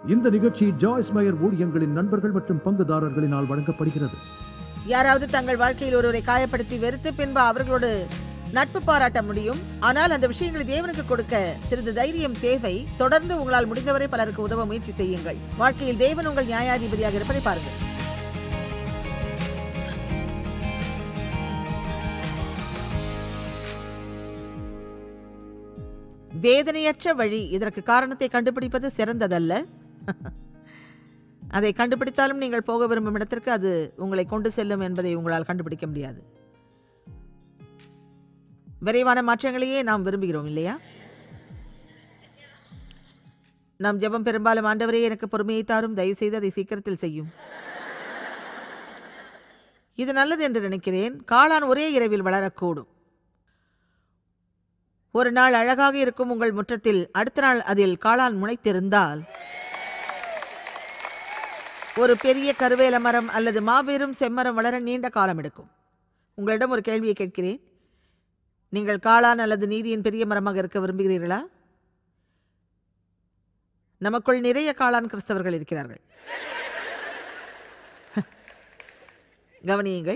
இந்த நிகழ்ச்சி ஜாய்ஸ் மயர் ஊழியங்களின் நண்பர்கள் மற்றும் பங்குதாரர்களினால் வழங்கப்படுகிறது யாராவது தங்கள் வாழ்க்கையில் ஒருவரை காயப்படுத்தி வெறுத்து பின்பு அவர்களோடு நட்பு பாராட்ட முடியும் ஆனால் அந்த விஷயங்களை தேவனுக்கு கொடுக்க சிறிது தைரியம் தேவை தொடர்ந்து உங்களால் முடிந்தவரை பலருக்கு உதவ முயற்சி செய்யுங்கள் வாழ்க்கையில் தேவன் உங்கள் நியாயாதிபதியாக இருப்பதை பாருங்கள் வேதனையற்ற வழி இதற்கு காரணத்தை கண்டுபிடிப்பது சிறந்ததல்ல அதை கண்டுபிடித்தாலும் நீங்கள் போக விரும்பும் இடத்திற்கு அது உங்களை கொண்டு செல்லும் என்பதை உங்களால் கண்டுபிடிக்க முடியாது விரைவான மாற்றங்களையே நாம் விரும்புகிறோம் இல்லையா நாம் ஜெபம் பெரும்பாலும் ஆண்டவரே எனக்கு பொறுமையை தாரும் தயவு செய்து அதை சீக்கிரத்தில் செய்யும் இது நல்லது என்று நினைக்கிறேன் காளான் ஒரே இரவில் வளரக்கூடும் ஒரு நாள் அழகாக இருக்கும் உங்கள் முற்றத்தில் அடுத்த நாள் அதில் காளான் முளைத்திருந்தால் ஒரு பெரிய கருவேல மரம் அல்லது மாபெரும் செம்மரம் வளர நீண்ட காலம் எடுக்கும் உங்களிடம் ஒரு கேள்வியை கேட்கிறேன் நீங்கள் காளான் அல்லது நீதியின் பெரிய மரமாக இருக்க விரும்புகிறீர்களா நமக்குள் நிறைய காளான் கிறிஸ்தவர்கள் இருக்கிறார்கள் கவனியுங்கள்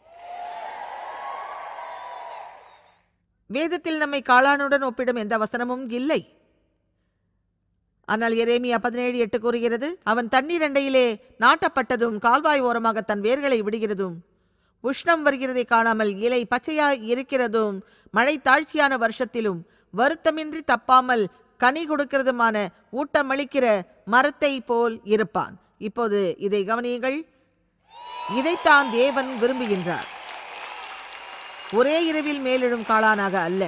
வேதத்தில் நம்மை காளானுடன் ஒப்பிடும் எந்த வசனமும் இல்லை ஆனால் எரேமியா பதினேழு எட்டு கூறுகிறது அவன் தண்ணீர் அண்டையிலே நாட்டப்பட்டதும் கால்வாய் ஓரமாக தன் வேர்களை விடுகிறதும் உஷ்ணம் வருகிறதை காணாமல் இலை பச்சையாய் இருக்கிறதும் மழை தாழ்ச்சியான வருஷத்திலும் வருத்தமின்றி தப்பாமல் கனி கொடுக்கிறதுமான ஊட்டமளிக்கிற மரத்தை போல் இருப்பான் இப்போது இதை கவனியுங்கள் இதைத்தான் தேவன் விரும்புகின்றார் ஒரே இரவில் மேலெழும் காளானாக அல்ல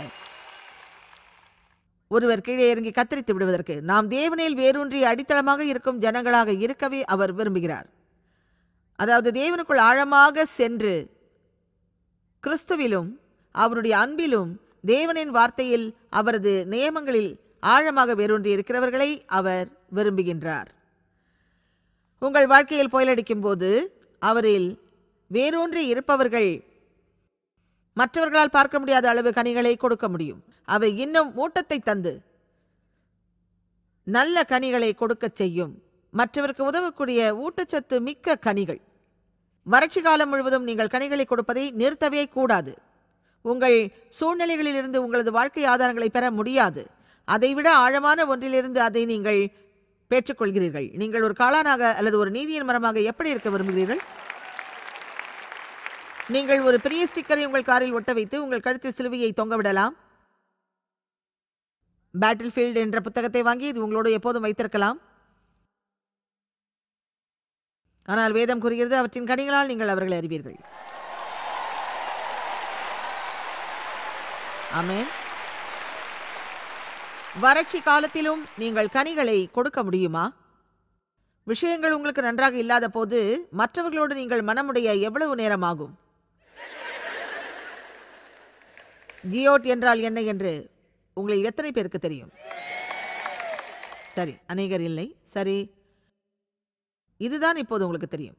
ஒருவர் கீழே இறங்கி கத்தரித்து விடுவதற்கு நாம் தேவனில் வேரூன்றி அடித்தளமாக இருக்கும் ஜனங்களாக இருக்கவே அவர் விரும்புகிறார் அதாவது தேவனுக்குள் ஆழமாக சென்று கிறிஸ்துவிலும் அவருடைய அன்பிலும் தேவனின் வார்த்தையில் அவரது நியமங்களில் ஆழமாக வேரூன்றி இருக்கிறவர்களை அவர் விரும்புகின்றார் உங்கள் வாழ்க்கையில் புயலடிக்கும் போது அவரில் வேரூன்றி இருப்பவர்கள் மற்றவர்களால் பார்க்க முடியாத அளவு கனிகளை கொடுக்க முடியும் அவை இன்னும் ஊட்டத்தை தந்து நல்ல கனிகளை கொடுக்கச் செய்யும் மற்றவருக்கு உதவக்கூடிய ஊட்டச்சத்து மிக்க கனிகள் வறட்சி காலம் முழுவதும் நீங்கள் கனிகளை கொடுப்பதை நிறுத்தவே கூடாது உங்கள் சூழ்நிலைகளிலிருந்து உங்களது வாழ்க்கை ஆதாரங்களை பெற முடியாது அதைவிட ஆழமான ஒன்றிலிருந்து அதை நீங்கள் பெற்றுக்கொள்கிறீர்கள் நீங்கள் ஒரு காளானாக அல்லது ஒரு நீதியின் மரமாக எப்படி இருக்க விரும்புகிறீர்கள் நீங்கள் ஒரு பெரிய ஸ்டிக்கரை உங்கள் காரில் ஒட்ட வைத்து உங்கள் கழுத்தில் சிலுவையை தொங்கவிடலாம் பேட்டில் ஃபீல்டு என்ற புத்தகத்தை வாங்கி இது உங்களோடு எப்போதும் வைத்திருக்கலாம் ஆனால் வேதம் கூறுகிறது அவற்றின் கனிகளால் நீங்கள் அவர்களை அறிவீர்கள் ஆமென் வறட்சி காலத்திலும் நீங்கள் கனிகளை கொடுக்க முடியுமா விஷயங்கள் உங்களுக்கு நன்றாக இல்லாத போது மற்றவர்களோடு நீங்கள் மனமுடைய எவ்வளவு நேரம் ஆகும் ஜியோட் என்றால் என்ன என்று உங்களில் எத்தனை பேருக்கு தெரியும் சரி அநேகர் இல்லை சரி இதுதான் இப்போது உங்களுக்கு தெரியும்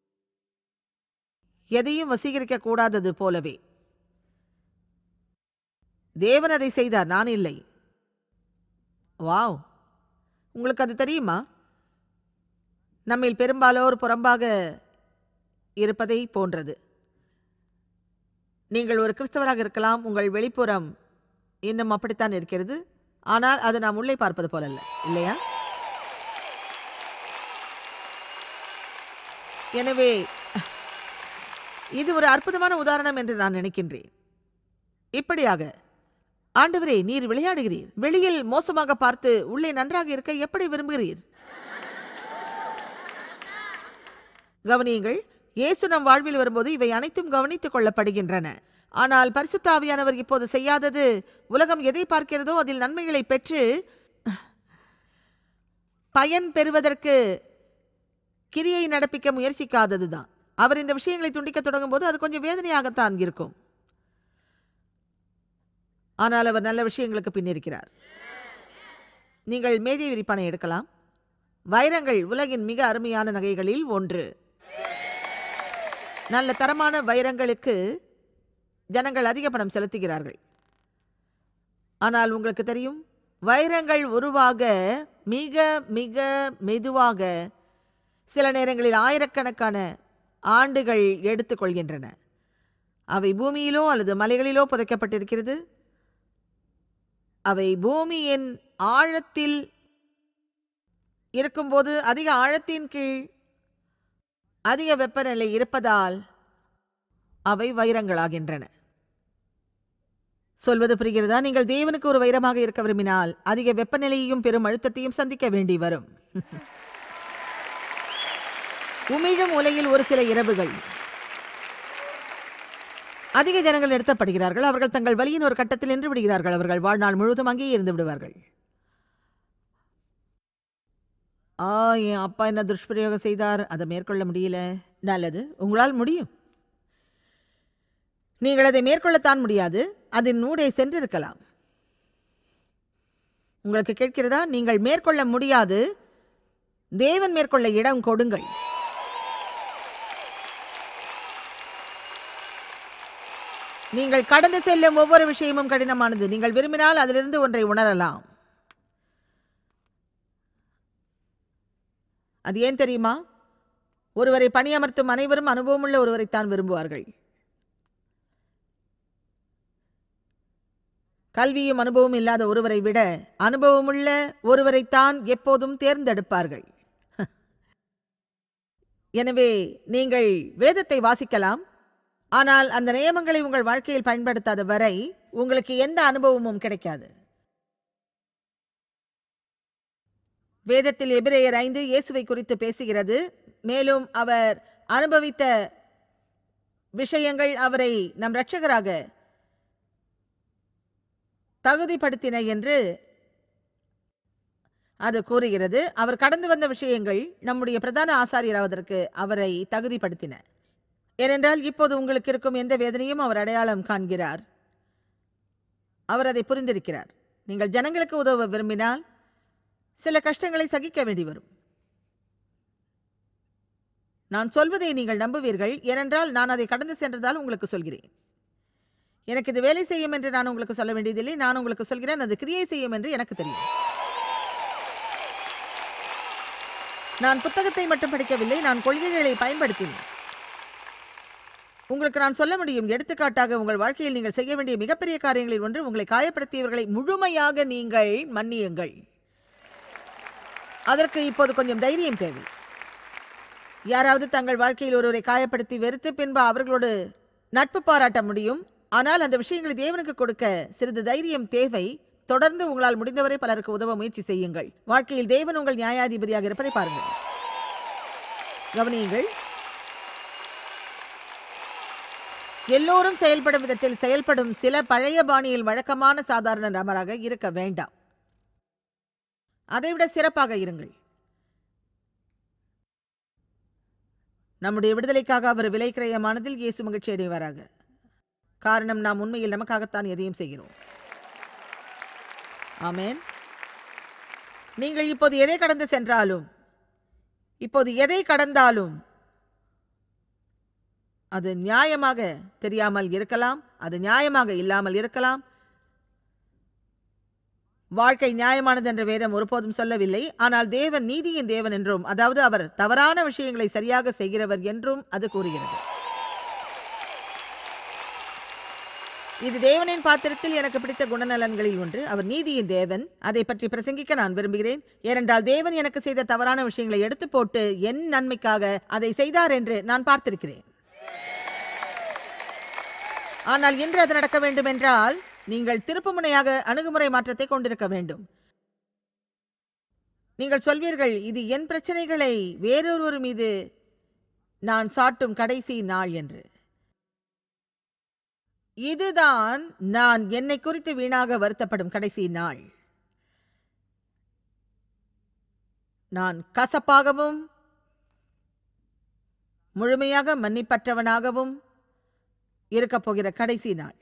எதையும் வசீகரிக்க கூடாதது போலவே தேவன் அதை செய்தார் நான் இல்லை வாவ் உங்களுக்கு அது தெரியுமா நம்மில் பெரும்பாலோர் புறம்பாக இருப்பதை போன்றது நீங்கள் ஒரு கிறிஸ்தவராக இருக்கலாம் உங்கள் வெளிப்புறம் இன்னும் அப்படித்தான் இருக்கிறது ஆனால் அது நாம் உள்ளே பார்ப்பது போலல்ல இல்லையா எனவே இது ஒரு அற்புதமான உதாரணம் என்று நான் நினைக்கின்றேன் இப்படியாக ஆண்டவரே நீர் விளையாடுகிறீர் வெளியில் மோசமாக பார்த்து உள்ளே நன்றாக இருக்க எப்படி விரும்புகிறீர் கவனியுங்கள் இயேசு நம் வாழ்வில் வரும்போது இவை அனைத்தும் கவனித்துக் கொள்ளப்படுகின்றன ஆனால் பரிசுத்த ஆவியானவர் இப்போது செய்யாதது உலகம் எதை பார்க்கிறதோ அதில் நன்மைகளை பெற்று பயன் பெறுவதற்கு கிரியை நடப்பிக்க முயற்சிக்காததுதான் அவர் இந்த விஷயங்களை துண்டிக்க தொடங்கும் போது அது கொஞ்சம் வேதனையாகத்தான் இருக்கும் ஆனால் அவர் நல்ல விஷயங்களுக்கு பின்னிருக்கிறார் நீங்கள் மேதை விரிப்பானை எடுக்கலாம் வைரங்கள் உலகின் மிக அருமையான நகைகளில் ஒன்று நல்ல தரமான வைரங்களுக்கு ஜனங்கள் அதிக பணம் செலுத்துகிறார்கள் ஆனால் உங்களுக்கு தெரியும் வைரங்கள் உருவாக மிக மிக மெதுவாக சில நேரங்களில் ஆயிரக்கணக்கான ஆண்டுகள் எடுத்துக்கொள்கின்றன அவை பூமியிலோ அல்லது மலைகளிலோ புதைக்கப்பட்டிருக்கிறது அவை பூமியின் ஆழத்தில் இருக்கும்போது அதிக ஆழத்தின் கீழ் அதிக வெப்பநிலை இருப்பதால் அவை வைரங்களாகின்றன சொல்வது புரிகிறதா நீங்கள் தேவனுக்கு ஒரு வைரமாக இருக்க விரும்பினால் அதிக வெப்பநிலையையும் பெரும் அழுத்தத்தையும் சந்திக்க வேண்டி வரும் உமிழும் உலையில் ஒரு சில இரவுகள் அதிக ஜனங்கள் நிறுத்தப்படுகிறார்கள் அவர்கள் தங்கள் வழியின் ஒரு கட்டத்தில் நின்று விடுகிறார்கள் அவர்கள் வாழ்நாள் முழுவதும் அங்கேயே இருந்து விடுவார்கள் ஆ என் அப்பா என்ன துஷ்பிரயோகம் செய்தார் அதை மேற்கொள்ள முடியல நல்லது உங்களால் முடியும் நீங்கள் அதை மேற்கொள்ளத்தான் முடியாது அதன் ஊடே சென்றிருக்கலாம் உங்களுக்கு கேட்கிறதா நீங்கள் மேற்கொள்ள முடியாது தேவன் மேற்கொள்ள இடம் கொடுங்கள் நீங்கள் கடந்து செல்லும் ஒவ்வொரு விஷயமும் கடினமானது நீங்கள் விரும்பினால் அதிலிருந்து ஒன்றை உணரலாம் அது ஏன் தெரியுமா ஒருவரை பணியமர்த்தும் அனைவரும் அனுபவமுள்ள ஒருவரைத்தான் விரும்புவார்கள் கல்வியும் அனுபவமும் இல்லாத ஒருவரை விட அனுபவமுள்ள ஒருவரைத்தான் எப்போதும் தேர்ந்தெடுப்பார்கள் எனவே நீங்கள் வேதத்தை வாசிக்கலாம் ஆனால் அந்த நியமங்களை உங்கள் வாழ்க்கையில் பயன்படுத்தாத வரை உங்களுக்கு எந்த அனுபவமும் கிடைக்காது வேதத்தில் எபிரேயர் ஐந்து இயேசுவை குறித்து பேசுகிறது மேலும் அவர் அனுபவித்த விஷயங்கள் அவரை நம் இரட்சகராக தகுதிப்படுத்தின என்று அது கூறுகிறது அவர் கடந்து வந்த விஷயங்கள் நம்முடைய பிரதான ஆசாரியராவதற்கு அவரை தகுதிப்படுத்தின ஏனென்றால் இப்போது உங்களுக்கு இருக்கும் எந்த வேதனையும் அவர் அடையாளம் காண்கிறார் அவர் அதை புரிந்திருக்கிறார் நீங்கள் ஜனங்களுக்கு உதவ விரும்பினால் சில கஷ்டங்களை சகிக்க வேண்டி வரும் நான் சொல்வதை நீங்கள் நம்புவீர்கள் ஏனென்றால் நான் அதை கடந்து சென்றதால் உங்களுக்கு சொல்கிறேன் எனக்கு இது வேலை செய்யும் என்று நான் உங்களுக்கு சொல்ல வேண்டியதில்லை நான் உங்களுக்கு சொல்கிறேன் அது கிரியை செய்யும் என்று எனக்கு தெரியும் நான் புத்தகத்தை மட்டும் படிக்கவில்லை நான் கொள்கைகளை பயன்படுத்தினேன் உங்களுக்கு நான் சொல்ல முடியும் எடுத்துக்காட்டாக உங்கள் வாழ்க்கையில் நீங்கள் செய்ய வேண்டிய மிகப்பெரிய காரியங்களில் ஒன்று உங்களை காயப்படுத்தியவர்களை முழுமையாக நீங்கள் மன்னியுங்கள் அதற்கு இப்போது கொஞ்சம் தைரியம் தேவை யாராவது தங்கள் வாழ்க்கையில் ஒருவரை காயப்படுத்தி வெறுத்து பின்பு அவர்களோடு நட்பு பாராட்ட முடியும் ஆனால் அந்த விஷயங்களை தேவனுக்கு கொடுக்க சிறிது தைரியம் தேவை தொடர்ந்து உங்களால் முடிந்தவரை பலருக்கு உதவ முயற்சி செய்யுங்கள் வாழ்க்கையில் தேவன் உங்கள் நியாயாதிபதியாக இருப்பதை பாருங்கள் கவனியுங்கள் எல்லோரும் செயல்படும் விதத்தில் செயல்படும் சில பழைய பாணியில் வழக்கமான சாதாரண நபராக இருக்க வேண்டாம் அதைவிட சிறப்பாக இருங்கள் நம்முடைய விடுதலைக்காக அவர் விலை கிரயமானதில் இயேசு மகிழ்ச்சி அடைவாராக காரணம் நாம் உண்மையில் நமக்காகத்தான் எதையும் செய்கிறோம் ஆமென் நீங்கள் இப்போது எதை கடந்து சென்றாலும் இப்போது எதை கடந்தாலும் அது நியாயமாக தெரியாமல் இருக்கலாம் அது நியாயமாக இல்லாமல் இருக்கலாம் வாழ்க்கை நியாயமானது என்ற வேதம் ஒருபோதும் சொல்லவில்லை ஆனால் தேவன் நீதியின் தேவன் என்றும் அதாவது அவர் தவறான விஷயங்களை சரியாக செய்கிறவர் என்றும் அது கூறுகிறது இது தேவனின் பாத்திரத்தில் எனக்கு பிடித்த குணநலன்களில் ஒன்று அவர் நீதியின் தேவன் அதை பற்றி பிரசங்கிக்க நான் விரும்புகிறேன் ஏனென்றால் தேவன் எனக்கு செய்த தவறான விஷயங்களை எடுத்து போட்டு என் நன்மைக்காக அதை செய்தார் என்று நான் பார்த்திருக்கிறேன் ஆனால் இன்று அது நடக்க வேண்டும் என்றால் நீங்கள் திருப்புமுனையாக அணுகுமுறை மாற்றத்தை கொண்டிருக்க வேண்டும் நீங்கள் சொல்வீர்கள் இது என் பிரச்சனைகளை வேறொருவர் மீது நான் சாட்டும் கடைசி நாள் என்று இதுதான் நான் என்னை குறித்து வீணாக வருத்தப்படும் கடைசி நாள் நான் கசப்பாகவும் முழுமையாக மன்னிப்பற்றவனாகவும் இருக்கப் போகிற கடைசி நாள்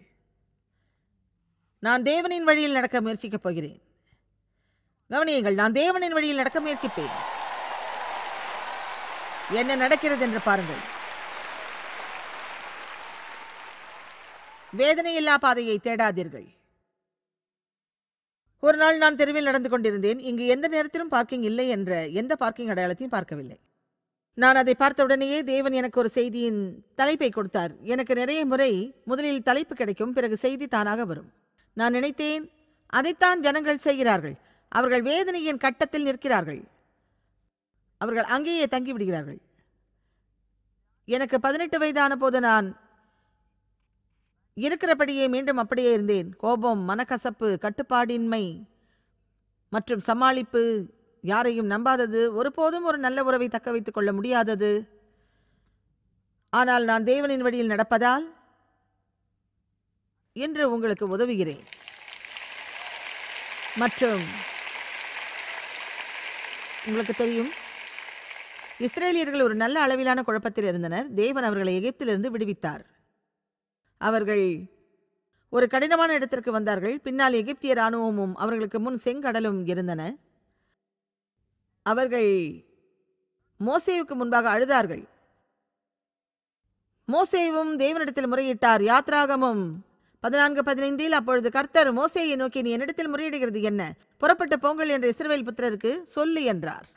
நான் தேவனின் வழியில் நடக்க முயற்சிக்கப் போகிறேன் கவனியுங்கள் நான் தேவனின் வழியில் நடக்க முயற்சிப்பேன் என்ன நடக்கிறது என்று பாருங்கள் வேதனையில்லா பாதையை தேடாதீர்கள் ஒரு நாள் நான் தெருவில் நடந்து கொண்டிருந்தேன் இங்கு எந்த நேரத்திலும் பார்க்கிங் இல்லை என்ற எந்த பார்க்கிங் அடையாளத்தையும் பார்க்கவில்லை நான் அதை பார்த்த உடனேயே தேவன் எனக்கு ஒரு செய்தியின் தலைப்பை கொடுத்தார் எனக்கு நிறைய முறை முதலில் தலைப்பு கிடைக்கும் பிறகு செய்தி தானாக வரும் நான் நினைத்தேன் அதைத்தான் ஜனங்கள் செய்கிறார்கள் அவர்கள் வேதனையின் கட்டத்தில் நிற்கிறார்கள் அவர்கள் அங்கேயே தங்கிவிடுகிறார்கள் எனக்கு பதினெட்டு வயதான போது நான் இருக்கிறபடியே மீண்டும் அப்படியே இருந்தேன் கோபம் மனக்கசப்பு கட்டுப்பாடின்மை மற்றும் சமாளிப்பு யாரையும் நம்பாதது ஒருபோதும் ஒரு நல்ல உறவை தக்க வைத்துக் கொள்ள முடியாதது ஆனால் நான் தேவனின் வழியில் நடப்பதால் இன்று உங்களுக்கு உதவுகிறேன் மற்றும் உங்களுக்கு தெரியும் இஸ்ரேலியர்கள் ஒரு நல்ல அளவிலான குழப்பத்தில் இருந்தனர் தேவன் அவர்களை எகிப்திலிருந்து விடுவித்தார் அவர்கள் ஒரு கடினமான இடத்திற்கு வந்தார்கள் பின்னால் எகிப்திய இராணுவமும் அவர்களுக்கு முன் செங்கடலும் இருந்தன அவர்கள் மோசேவுக்கு முன்பாக அழுதார்கள் மோசேவும் தேவனிடத்தில் முறையிட்டார் யாத்ராகமும் பதினான்கு பதினைந்தில் அப்பொழுது கர்த்தர் மோசேயை நோக்கி நீ என்னிடத்தில் முறையிடுகிறது என்ன புறப்பட்டு போங்கள் என்ற இஸ்ரவேல் புத்திரருக்கு சொல்லு என்றார்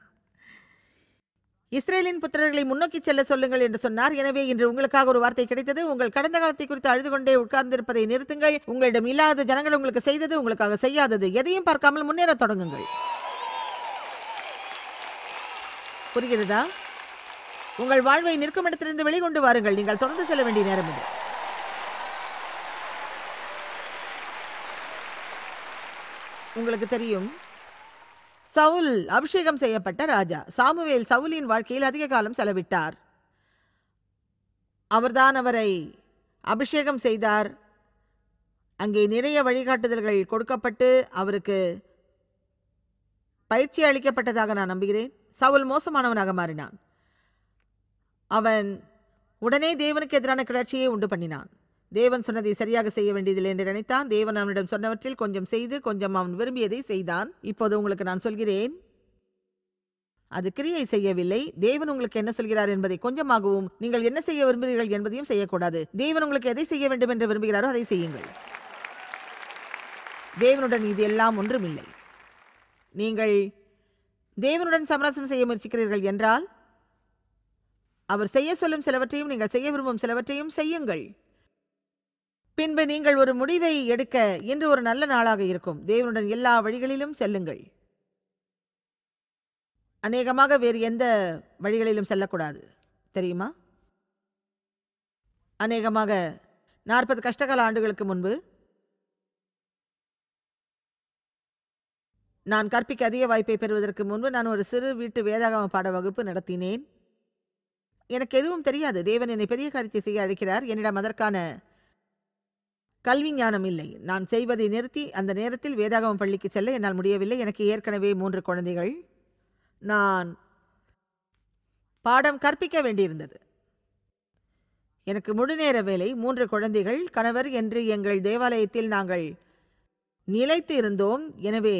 இஸ்ரேலின் புத்திரர்களை முன்னோக்கி செல்ல சொல்லுங்கள் என்று சொன்னார் எனவே இன்று உங்களுக்காக ஒரு வார்த்தை கிடைத்தது உங்கள் கடந்த காலத்தை குறித்து அழுது கொண்டே உட்கார்ந்திருப்பதை நிறுத்துங்கள் உங்களிடம் இல்லாத ஜனங்கள் உங்களுக்கு செய்தது உங்களுக்காக செய்யாதது எதையும் பார்க்காமல் முன்னேற தொடங்குங்கள் புரிகிறதா உங்கள் வாழ்வை நிற்கும் இடத்திலிருந்து வெளிக்கொண்டு வாருங்கள் நீங்கள் தொடர்ந்து செல்ல வேண்டிய நேரம் இது உங்களுக்கு தெரியும் சவுல் அபிஷேகம் செய்யப்பட்ட ராஜா சாமுவேல் சவுலின் வாழ்க்கையில் அதிக காலம் செலவிட்டார் அவர்தான் அவரை அபிஷேகம் செய்தார் அங்கே நிறைய வழிகாட்டுதல்கள் கொடுக்கப்பட்டு அவருக்கு பயிற்சி அளிக்கப்பட்டதாக நான் நம்புகிறேன் சவுல் மோசமானவனாக மாறினான் அவன் உடனே தேவனுக்கு எதிரான கிளர்ச்சியை உண்டு பண்ணினான் தேவன் சொன்னதை சரியாக செய்ய வேண்டியதில்லை என்று நினைத்தான் தேவன் அவனிடம் சொன்னவற்றில் கொஞ்சம் செய்து கொஞ்சம் அவன் விரும்பியதை செய்தான் இப்போது உங்களுக்கு நான் சொல்கிறேன் அது கிரியை செய்யவில்லை தேவன் உங்களுக்கு என்ன சொல்கிறார் என்பதை கொஞ்சமாகவும் நீங்கள் என்ன செய்ய விரும்புகிறீர்கள் என்பதையும் செய்யக்கூடாது தேவன் உங்களுக்கு எதை செய்ய வேண்டும் என்று விரும்புகிறாரோ அதை செய்யுங்கள் தேவனுடன் இது எல்லாம் ஒன்றுமில்லை நீங்கள் தேவனுடன் சமரசம் செய்ய முயற்சிக்கிறீர்கள் என்றால் அவர் செய்ய சொல்லும் சிலவற்றையும் நீங்கள் செய்ய விரும்பும் சிலவற்றையும் செய்யுங்கள் பின்பு நீங்கள் ஒரு முடிவை எடுக்க இன்று ஒரு நல்ல நாளாக இருக்கும் தேவனுடன் எல்லா வழிகளிலும் செல்லுங்கள் அநேகமாக வேறு எந்த வழிகளிலும் செல்லக்கூடாது தெரியுமா அநேகமாக நாற்பது கஷ்டகால ஆண்டுகளுக்கு முன்பு நான் கற்பிக்க அதிக வாய்ப்பை பெறுவதற்கு முன்பு நான் ஒரு சிறு வீட்டு வேதாகம பாட வகுப்பு நடத்தினேன் எனக்கு எதுவும் தெரியாது தேவன் என்னை பெரிய காரியத்தை செய்ய அழைக்கிறார் என்னிடம் அதற்கான கல்வி ஞானம் இல்லை நான் செய்வதை நிறுத்தி அந்த நேரத்தில் வேதாகமம் பள்ளிக்கு செல்ல என்னால் முடியவில்லை எனக்கு ஏற்கனவே மூன்று குழந்தைகள் நான் பாடம் கற்பிக்க வேண்டியிருந்தது எனக்கு முழுநேர வேலை மூன்று குழந்தைகள் கணவர் என்று எங்கள் தேவாலயத்தில் நாங்கள் நிலைத்து இருந்தோம் எனவே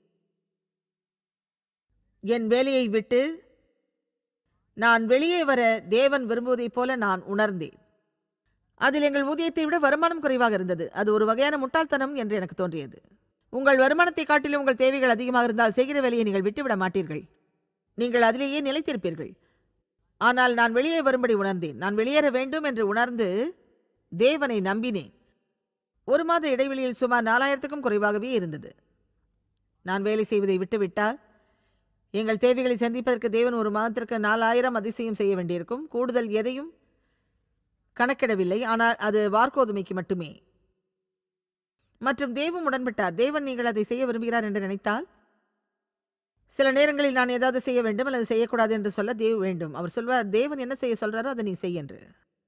என் வேலையை விட்டு நான் வெளியே வர தேவன் விரும்புவதைப் போல நான் உணர்ந்தேன் அதில் எங்கள் ஊதியத்தை விட வருமானம் குறைவாக இருந்தது அது ஒரு வகையான முட்டாள்தனம் என்று எனக்கு தோன்றியது உங்கள் வருமானத்தை காட்டிலும் உங்கள் தேவைகள் அதிகமாக இருந்தால் செய்கிற வேலையை நீங்கள் விட்டுவிட மாட்டீர்கள் நீங்கள் அதிலேயே நிலைத்திருப்பீர்கள் ஆனால் நான் வெளியே வரும்படி உணர்ந்தேன் நான் வெளியேற வேண்டும் என்று உணர்ந்து தேவனை நம்பினேன் ஒரு மாத இடைவெளியில் சுமார் நாலாயிரத்துக்கும் குறைவாகவே இருந்தது நான் வேலை செய்வதை விட்டுவிட்டால் எங்கள் தேவைகளை சந்திப்பதற்கு தேவன் ஒரு மாதத்திற்கு நாலாயிரம் அதிசயம் செய்ய வேண்டியிருக்கும் கூடுதல் எதையும் கணக்கிடவில்லை ஆனால் அது வார்கோதுமைக்கு மட்டுமே மற்றும் தேவன் உடன்பட்டார் தேவன் நீங்கள் அதை செய்ய விரும்புகிறார் என்று நினைத்தால் சில நேரங்களில் நான் ஏதாவது செய்ய வேண்டும் அல்லது செய்யக்கூடாது என்று சொல்ல தேவ் வேண்டும் அவர் சொல்வார் தேவன் என்ன செய்ய சொல்றாரோ அதை நீ செய் என்று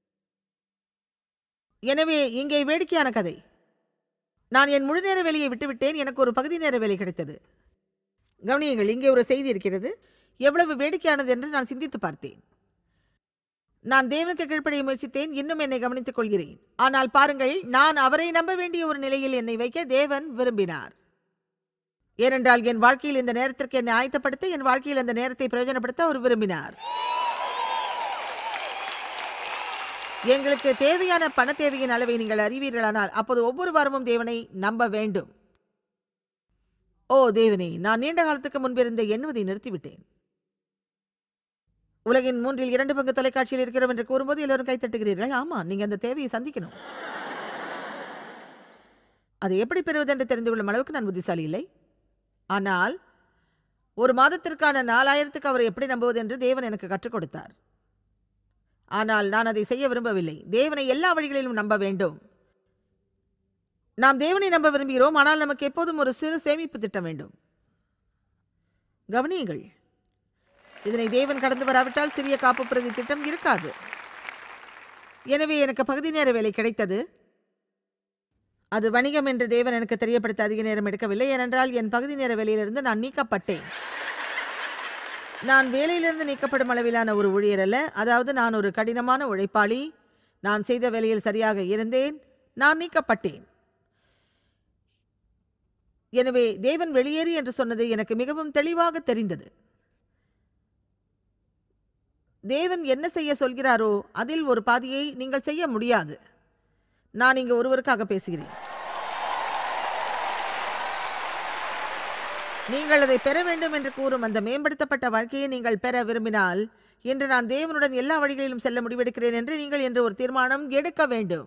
எனவே இங்கே வேடிக்கையான கதை நான் என் முழு நேர வேலையை விட்டுவிட்டேன் எனக்கு ஒரு பகுதி நேர வேலை கிடைத்தது கவனியுங்கள் இங்கே ஒரு செய்தி இருக்கிறது எவ்வளவு வேடிக்கையானது என்று நான் சிந்தித்து பார்த்தேன் நான் தேவனுக்கு கீழ்ப்படிய முயற்சித்தேன் இன்னும் என்னை கவனித்துக் கொள்கிறேன் ஆனால் பாருங்கள் நான் அவரை நம்ப வேண்டிய ஒரு நிலையில் என்னை வைக்க தேவன் விரும்பினார் ஏனென்றால் என் வாழ்க்கையில் இந்த நேரத்திற்கு என்னை ஆயத்தப்படுத்த என் வாழ்க்கையில் அந்த நேரத்தை பிரயோஜனப்படுத்த அவர் விரும்பினார் எங்களுக்கு தேவையான பண தேவையின் அளவை நீங்கள் அறிவீர்களானால் அப்போது ஒவ்வொரு வாரமும் தேவனை நம்ப வேண்டும் ஓ தேவனே நான் நீண்ட காலத்துக்கு முன்பிருந்த எண்ணுவதை நிறுத்திவிட்டேன் உலகின் மூன்றில் இரண்டு பங்கு தொலைக்காட்சியில் இருக்கிறோம் என்று கூறும்போது எல்லோரும் கைத்தட்டுகிறீர்கள் ஆமா நீங்க அந்த தேவையை சந்திக்கணும் அதை எப்படி பெறுவது என்று தெரிந்து கொள்ளும் அளவுக்கு நான் புத்திசாலி இல்லை ஆனால் ஒரு மாதத்திற்கான நாலாயிரத்துக்கு அவரை எப்படி நம்புவது என்று தேவன் எனக்கு கற்றுக் கொடுத்தார் ஆனால் நான் அதை செய்ய விரும்பவில்லை தேவனை எல்லா வழிகளிலும் நம்ப வேண்டும் நாம் தேவனை நம்ப விரும்புகிறோம் ஆனால் நமக்கு எப்போதும் ஒரு சிறு சேமிப்பு திட்டம் வேண்டும் கவனியுங்கள் இதனை தேவன் கடந்து வராவிட்டால் சிறிய காப்பு பிரதி திட்டம் இருக்காது எனவே எனக்கு பகுதி நேர வேலை கிடைத்தது அது வணிகம் என்று தேவன் எனக்கு தெரியப்படுத்த அதிக நேரம் எடுக்கவில்லை ஏனென்றால் என் பகுதி நேர வேலையிலிருந்து நான் நீக்கப்பட்டேன் நான் வேலையிலிருந்து நீக்கப்படும் அளவிலான ஒரு ஊழியர் அல்ல அதாவது நான் ஒரு கடினமான உழைப்பாளி நான் செய்த வேலையில் சரியாக இருந்தேன் நான் நீக்கப்பட்டேன் எனவே தேவன் வெளியேறி என்று சொன்னது எனக்கு மிகவும் தெளிவாக தெரிந்தது தேவன் என்ன செய்ய சொல்கிறாரோ அதில் ஒரு பாதியை நீங்கள் செய்ய முடியாது நான் இங்கு ஒருவருக்காக பேசுகிறேன் நீங்கள் அதை பெற வேண்டும் என்று கூறும் அந்த மேம்படுத்தப்பட்ட வாழ்க்கையை நீங்கள் பெற விரும்பினால் இன்று நான் தேவனுடன் எல்லா வழிகளிலும் செல்ல முடிவெடுக்கிறேன் என்று நீங்கள் என்று ஒரு தீர்மானம் எடுக்க வேண்டும்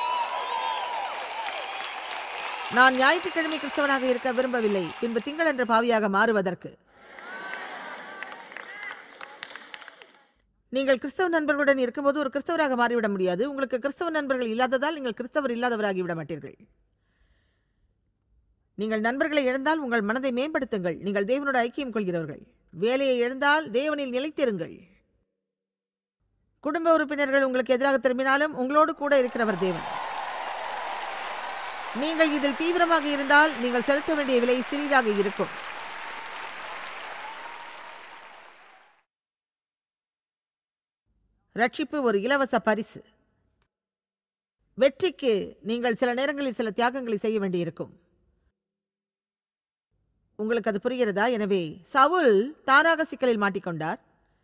நான் ஞாயிற்றுக்கிழமை கிறிஸ்தவனாக இருக்க விரும்பவில்லை பின்பு திங்கள் என்ற பாவியாக மாறுவதற்கு நீங்கள் கிறிஸ்தவ நண்பர்களுடன் இருக்கும்போது ஒரு கிறிஸ்தவராக மாறிவிட முடியாது உங்களுக்கு கிறிஸ்தவ நண்பர்கள் இல்லாததால் நீங்கள் கிறிஸ்தவர் இல்லாதவராகி விட மாட்டீர்கள் நீங்கள் நண்பர்களை இழந்தால் உங்கள் மனதை மேம்படுத்துங்கள் நீங்கள் தேவனோட ஐக்கியம் கொள்கிறவர்கள் வேலையை இழந்தால் தேவனில் நிலைத்திருங்கள் குடும்ப உறுப்பினர்கள் உங்களுக்கு எதிராக திரும்பினாலும் உங்களோடு கூட இருக்கிறவர் தேவன் நீங்கள் இதில் தீவிரமாக இருந்தால் நீங்கள் செலுத்த வேண்டிய விலை சிறிதாக இருக்கும் ரட்சிப்பு ஒரு இலவச பரிசு வெற்றிக்கு நீங்கள் சில நேரங்களில் சில தியாகங்களை செய்ய வேண்டியிருக்கும் உங்களுக்கு அது புரிகிறதா எனவே சவுல் தானாக சிக்கலில் மாட்டிக்கொண்டார்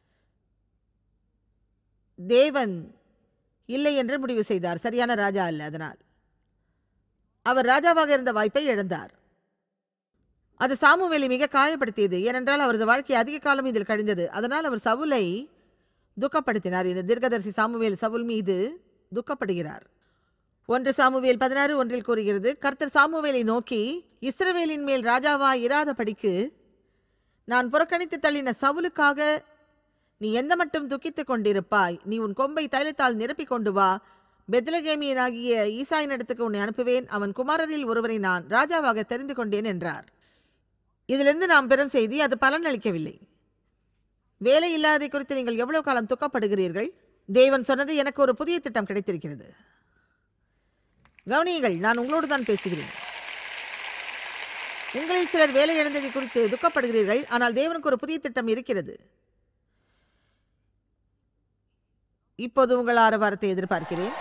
தேவன் இல்லை என்று முடிவு செய்தார் சரியான ராஜா அல்ல அதனால் அவர் ராஜாவாக இருந்த வாய்ப்பை இழந்தார் அது சாமுவேலை மிக காயப்படுத்தியது ஏனென்றால் அவரது வாழ்க்கை அதிக காலம் இதில் கழிந்தது அதனால் அவர் சவுலை துக்கப்படுத்தினார் இந்த தீர்க்கதரிசி சாமுவேல் சவுல் மீது துக்கப்படுகிறார் ஒன்று சாமுவேல் பதினாறு ஒன்றில் கூறுகிறது கர்த்தர் சாமுவேலை நோக்கி இஸ்ரவேலின் மேல் ராஜாவா இராதபடிக்கு நான் புறக்கணித்து தள்ளின சவுலுக்காக நீ எந்த மட்டும் துக்கித்துக் கொண்டிருப்பாய் நீ உன் கொம்பை தைலத்தால் நிரப்பிக் கொண்டு வா பெத்லகேமியனாகிய ஈசாயினிடத்துக்கு உன்னை அனுப்புவேன் அவன் குமாரரில் ஒருவரை நான் ராஜாவாக தெரிந்து கொண்டேன் என்றார் இதிலிருந்து நாம் பெறும் செய்தி அது பலனளிக்கவில்லை வேலை இல்லாதை குறித்து நீங்கள் எவ்வளவு காலம் துக்கப்படுகிறீர்கள் தேவன் சொன்னது எனக்கு ஒரு புதிய திட்டம் கிடைத்திருக்கிறது கவனியுங்கள் நான் உங்களோடு தான் பேசுகிறேன் உங்களில் சிலர் வேலை இழந்ததை குறித்து துக்கப்படுகிறீர்கள் ஆனால் தேவனுக்கு ஒரு புதிய திட்டம் இருக்கிறது இப்போது உங்கள் ஆரவாரத்தை எதிர்பார்க்கிறேன்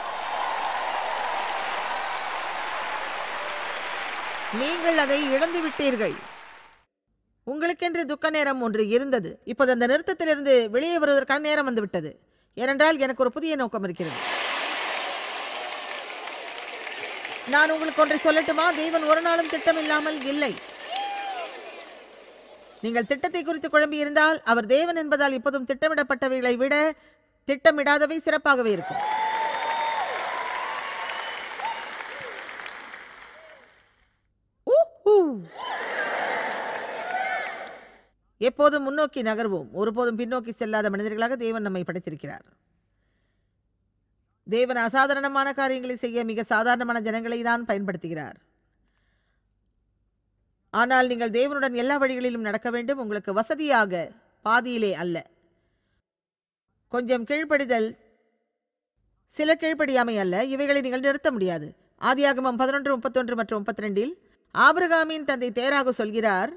நீங்கள் அதை இழந்து விட்டீர்கள் உங்களுக்கென்று துக்க நேரம் ஒன்று இருந்தது இப்போது அந்த நிறுத்தத்திலிருந்து வெளியே வருவதற்கான நேரம் வந்துவிட்டது ஏனென்றால் எனக்கு ஒரு புதிய நோக்கம் இருக்கிறது நான் உங்களுக்கு ஒன்றை சொல்லட்டுமா தேவன் ஒரு நாளும் திட்டம் இல்லாமல் இல்லை நீங்கள் திட்டத்தை குறித்து குழம்பி இருந்தால் அவர் தேவன் என்பதால் இப்போதும் திட்டமிடப்பட்டவைகளை விட திட்டமிடாதவை சிறப்பாகவே இருக்கும் ஊஹூ. எப்போதும் முன்னோக்கி நகர்வோம் ஒருபோதும் பின்னோக்கி செல்லாத மனிதர்களாக தேவன் நம்மை படைத்திருக்கிறார் தேவன் அசாதாரணமான காரியங்களை செய்ய மிக சாதாரணமான ஜனங்களை தான் பயன்படுத்துகிறார் ஆனால் நீங்கள் தேவனுடன் எல்லா வழிகளிலும் நடக்க வேண்டும் உங்களுக்கு வசதியாக பாதியிலே அல்ல கொஞ்சம் கீழ்ப்படிதல் சில கீழ்ப்படியாமை அல்ல இவைகளை நீங்கள் நிறுத்த முடியாது ஆதியாகமம் பதினொன்று முப்பத்தொன்று மற்றும் முப்பத்தி ரெண்டில் ஆபிரகாமின் தந்தை தேராகு சொல்கிறார்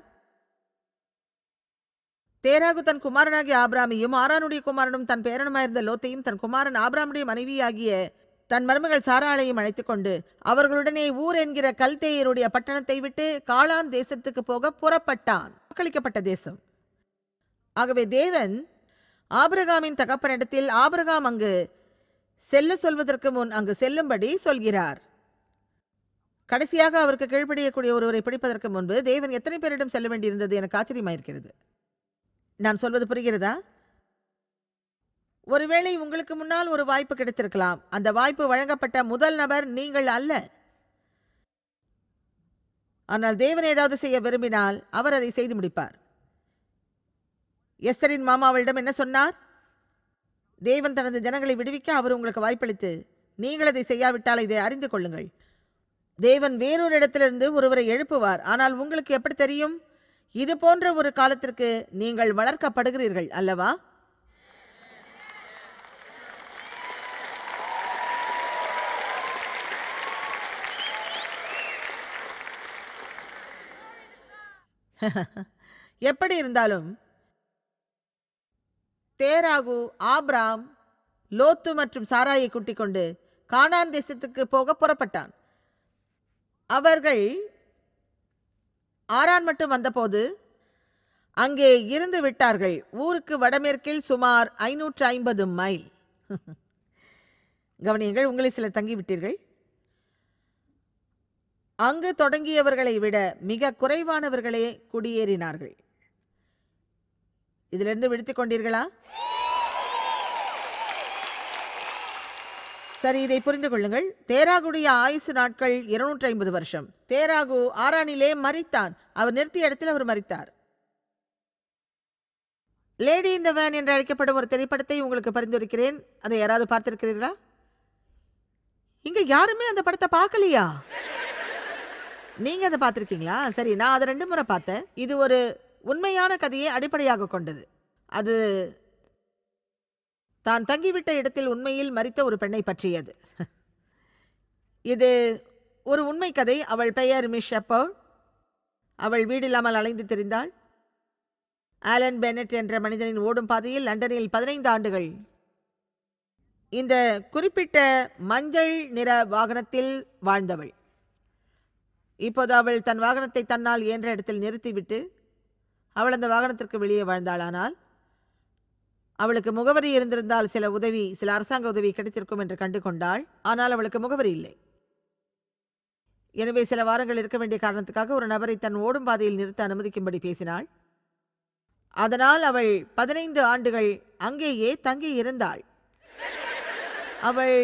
தேராகு தன் குமாரனாகிய ஆபிராமையும் ஆரானுடைய குமாரனும் தன் பேரனுமாயிருந்த லோத்தையும் தன் குமாரன் ஆபிராமுடைய மனைவியாகிய தன் மருமகள் சாராளையும் அழைத்துக் கொண்டு அவர்களுடனே ஊர் என்கிற கல்தேயருடைய பட்டணத்தை விட்டு காளான் தேசத்துக்கு போக புறப்பட்டான் வாக்களிக்கப்பட்ட தேசம் ஆகவே தேவன் ஆபிரகாமின் தகப்பனிடத்தில் ஆபிரகாம் அங்கு செல்ல சொல்வதற்கு முன் அங்கு செல்லும்படி சொல்கிறார் கடைசியாக அவருக்கு கீழ்ப்படியக்கூடிய ஒருவரை பிடிப்பதற்கு முன்பு தேவன் எத்தனை பேரிடம் செல்ல வேண்டியிருந்தது எனக்கு ஆச்சரியமாயிருக்கிறது நான் சொல்வது புரிகிறதா ஒருவேளை உங்களுக்கு முன்னால் ஒரு வாய்ப்பு கிடைத்திருக்கலாம் அந்த வாய்ப்பு வழங்கப்பட்ட முதல் நபர் நீங்கள் அல்ல ஆனால் தேவன் ஏதாவது செய்ய விரும்பினால் அவர் அதை செய்து முடிப்பார் எஸ்தரின் மாமா அவளிடம் என்ன சொன்னார் தேவன் தனது ஜனங்களை விடுவிக்க அவர் உங்களுக்கு வாய்ப்பளித்து நீங்கள் அதை செய்யாவிட்டால் இதை அறிந்து கொள்ளுங்கள் தேவன் வேறொரு இடத்திலிருந்து ஒருவரை எழுப்புவார் ஆனால் உங்களுக்கு எப்படி தெரியும் இது போன்ற ஒரு காலத்திற்கு நீங்கள் வளர்க்கப்படுகிறீர்கள் அல்லவா எப்படி இருந்தாலும் தேராகு ஆப்ராம் லோத்து மற்றும் சாராயை கூட்டிக் கொண்டு கானான் தேசத்துக்கு போக புறப்பட்டான் அவர்கள் ஆரான் மட்டும் வந்தபோது அங்கே இருந்து விட்டார்கள் ஊருக்கு வடமேற்கில் சுமார் ஐநூற்று ஐம்பது மைல் கவனியங்கள் உங்களில் சிலர் தங்கிவிட்டீர்கள் அங்கு தொடங்கியவர்களை விட மிக குறைவானவர்களே குடியேறினார்கள் இதிலிருந்து விடுத்துக் கொண்டீர்களா சரி இதை புரிந்து கொள்ளுங்கள் தேராகுடைய ஆயுசு நாட்கள் இருநூற்றி ஐம்பது வருஷம் தேராகு ஆரானிலே மரித்தான் அவர் நிறுத்திய இடத்தில் அவர் மரித்தார் லேடி இந்த வேன் என்று அழைக்கப்படும் ஒரு திரைப்படத்தை உங்களுக்கு பரிந்துரைக்கிறேன் அதை யாராவது பார்த்திருக்கிறீர்களா இங்க யாருமே அந்த படத்தை பார்க்கலையா நீங்க அதை பார்த்திருக்கீங்களா சரி நான் அதை ரெண்டு முறை பார்த்தேன் இது ஒரு உண்மையான கதையை அடிப்படையாக கொண்டது அது தான் தங்கிவிட்ட இடத்தில் உண்மையில் மரித்த ஒரு பெண்ணை பற்றியது இது ஒரு உண்மை கதை அவள் பெயர் மிஸ் ஷெப்பர்ட் அவள் வீடில்லாமல் அலைந்து திரிந்தாள் ஆலன் பெனட் என்ற மனிதனின் ஓடும் பாதையில் லண்டனில் பதினைந்து ஆண்டுகள் இந்த குறிப்பிட்ட மஞ்சள் நிற வாகனத்தில் வாழ்ந்தவள் இப்போது அவள் தன் வாகனத்தை தன்னால் இயன்ற இடத்தில் நிறுத்திவிட்டு அவள் அந்த வாகனத்திற்கு வெளியே வாழ்ந்தாளானால் அவளுக்கு முகவரி இருந்திருந்தால் சில உதவி சில அரசாங்க உதவி கிடைத்திருக்கும் என்று கண்டு கொண்டாள் ஆனால் அவளுக்கு முகவரி இல்லை எனவே சில வாரங்கள் இருக்க வேண்டிய காரணத்துக்காக ஒரு நபரை தன் ஓடும் பாதையில் நிறுத்த அனுமதிக்கும்படி பேசினாள் அதனால் அவள் பதினைந்து ஆண்டுகள் அங்கேயே தங்கி இருந்தாள் அவள்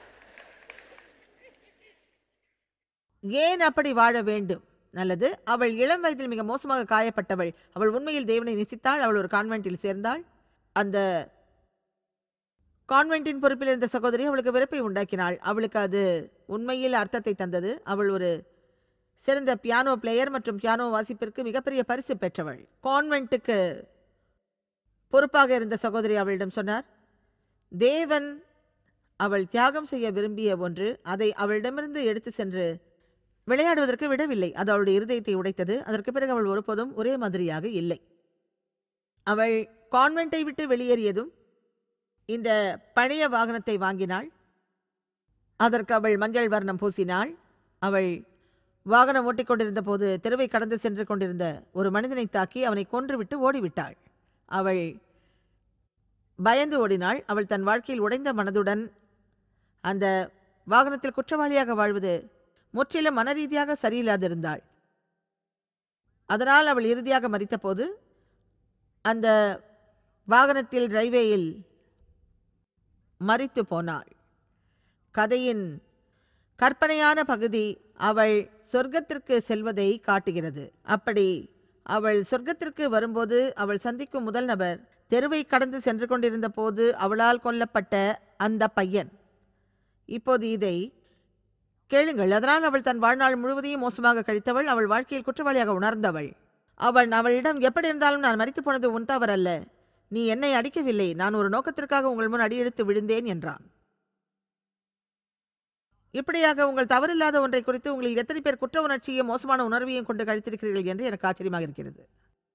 ஏன் அப்படி வாழ வேண்டும் நல்லது அவள் இளம் வயதில் மிக மோசமாக காயப்பட்டவள் அவள் உண்மையில் தேவனை நேசித்தாள் அவள் ஒரு கான்வென்ட்டில் சேர்ந்தாள் அந்த கான்வென்ட்டின் பொறுப்பில் இருந்த சகோதரி அவளுக்கு வெறுப்பை உண்டாக்கினாள் அவளுக்கு அது உண்மையில் அர்த்தத்தை தந்தது அவள் ஒரு சிறந்த பியானோ பிளேயர் மற்றும் பியானோ வாசிப்பிற்கு மிகப்பெரிய பரிசு பெற்றவள் கான்வென்ட்டுக்கு பொறுப்பாக இருந்த சகோதரி அவளிடம் சொன்னார் தேவன் அவள் தியாகம் செய்ய விரும்பிய ஒன்று அதை அவளிடமிருந்து எடுத்து சென்று விளையாடுவதற்கு விடவில்லை அது அவளுடைய இருதயத்தை உடைத்தது அதற்கு பிறகு அவள் ஒருபோதும் ஒரே மாதிரியாக இல்லை அவள் கான்வென்ட்டை விட்டு வெளியேறியதும் இந்த பழைய வாகனத்தை வாங்கினாள் அதற்கு அவள் மஞ்சள் வர்ணம் பூசினாள் அவள் வாகனம் ஓட்டிக்கொண்டிருந்த போது தெருவை கடந்து சென்று கொண்டிருந்த ஒரு மனிதனை தாக்கி அவனை கொன்றுவிட்டு ஓடிவிட்டாள் அவள் பயந்து ஓடினாள் அவள் தன் வாழ்க்கையில் உடைந்த மனதுடன் அந்த வாகனத்தில் குற்றவாளியாக வாழ்வது முற்றிலும் மனரீதியாக சரியில்லாதிருந்தாள் அதனால் அவள் இறுதியாக மறித்தபோது அந்த வாகனத்தில் ரயில்வேயில் மறித்து போனாள் கதையின் கற்பனையான பகுதி அவள் சொர்க்கத்திற்கு செல்வதை காட்டுகிறது அப்படி அவள் சொர்க்கத்திற்கு வரும்போது அவள் சந்திக்கும் முதல் நபர் தெருவை கடந்து சென்று கொண்டிருந்த போது அவளால் கொல்லப்பட்ட அந்த பையன் இப்போது இதை கேளுங்கள் அதனால் அவள் தன் வாழ்நாள் முழுவதையும் மோசமாக கழித்தவள் அவள் வாழ்க்கையில் குற்றவாளியாக உணர்ந்தவள் அவன் அவளிடம் எப்படி இருந்தாலும் நான் மறித்து போனது உன் தவறல்ல நீ என்னை அடிக்கவில்லை நான் ஒரு நோக்கத்திற்காக உங்கள் முன் அடியெடுத்து விழுந்தேன் என்றான் இப்படியாக உங்கள் தவறில்லாத ஒன்றை குறித்து உங்களில் எத்தனை பேர் குற்ற உணர்ச்சியும் மோசமான உணர்வையும் கொண்டு கழித்திருக்கிறீர்கள் என்று எனக்கு ஆச்சரியமாக இருக்கிறது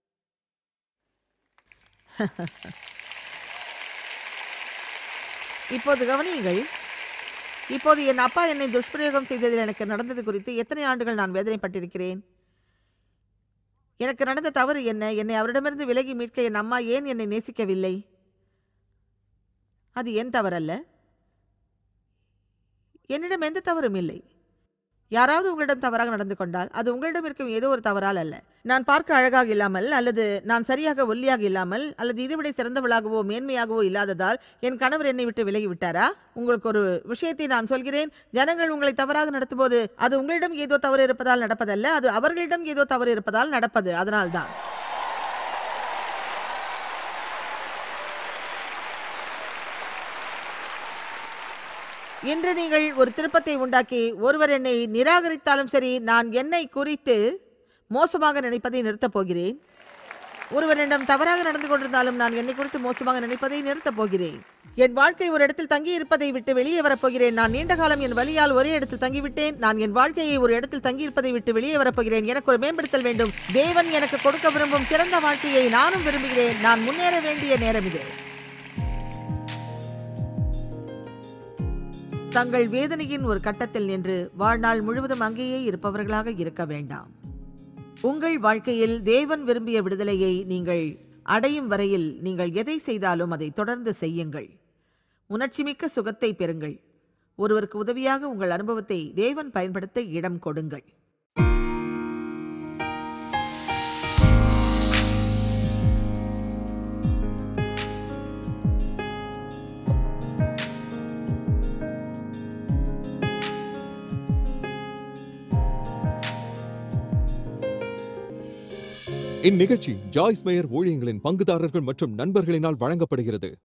இப்போது கவனியுங்கள் இப்போது என் அப்பா என்னை துஷ்பிரயோகம் செய்ததில் எனக்கு நடந்தது குறித்து எத்தனை ஆண்டுகள் நான் வேதனைப்பட்டிருக்கிறேன் எனக்கு நடந்த தவறு என்ன என்னை அவரிடமிருந்து விலகி மீட்க என் அம்மா ஏன் என்னை நேசிக்கவில்லை அது என் தவறல்ல என்னிடம் எந்த தவறும் இல்லை யாராவது உங்களிடம் தவறாக நடந்து கொண்டால் அது உங்களிடம் இருக்கும் ஏதோ ஒரு தவறால் அல்ல நான் பார்க்க அழகாக இல்லாமல் அல்லது நான் சரியாக ஒல்லியாக இல்லாமல் அல்லது இதுவிட சிறந்தவளாகவோ மேன்மையாகவோ இல்லாததால் என் கணவர் என்னை விட்டு விலகி விட்டாரா உங்களுக்கு ஒரு விஷயத்தை நான் சொல்கிறேன் ஜனங்கள் உங்களை தவறாக நடத்தும்போது அது உங்களிடம் ஏதோ தவறு இருப்பதால் நடப்பதல்ல அது அவர்களிடம் ஏதோ தவறு இருப்பதால் நடப்பது அதனால்தான் இன்று நீங்கள் ஒரு திருப்பத்தை உண்டாக்கி ஒருவர் என்னை நிராகரித்தாலும் சரி நான் என்னை குறித்து மோசமாக நினைப்பதை நிறுத்தப் போகிறேன் ஒருவர் என்னிடம் தவறாக நடந்து கொண்டிருந்தாலும் நான் என்னை குறித்து மோசமாக நினைப்பதை நிறுத்தப் போகிறேன் என் வாழ்க்கை ஒரு இடத்தில் தங்கி இருப்பதை விட்டு வெளியே வரப்போகிறேன் நான் நீண்ட காலம் என் வழியால் ஒரே இடத்தில் தங்கிவிட்டேன் நான் என் வாழ்க்கையை ஒரு இடத்தில் தங்கியிருப்பதை விட்டு வெளியே வரப்போகிறேன் எனக்கு ஒரு மேம்படுத்தல் வேண்டும் தேவன் எனக்கு கொடுக்க விரும்பும் சிறந்த வாழ்க்கையை நானும் விரும்புகிறேன் நான் முன்னேற வேண்டிய நேரம் இது தங்கள் வேதனையின் ஒரு கட்டத்தில் நின்று வாழ்நாள் முழுவதும் அங்கேயே இருப்பவர்களாக இருக்க வேண்டாம் உங்கள் வாழ்க்கையில் தேவன் விரும்பிய விடுதலையை நீங்கள் அடையும் வரையில் நீங்கள் எதை செய்தாலும் அதை தொடர்ந்து செய்யுங்கள் உணர்ச்சிமிக்க சுகத்தை பெறுங்கள் ஒருவருக்கு உதவியாக உங்கள் அனுபவத்தை தேவன் பயன்படுத்த இடம் கொடுங்கள் இந்நிகழ்ச்சி ஜாய்ஸ் மேயர் ஊழியங்களின் பங்குதாரர்கள் மற்றும் நண்பர்களினால் வழங்கப்படுகிறது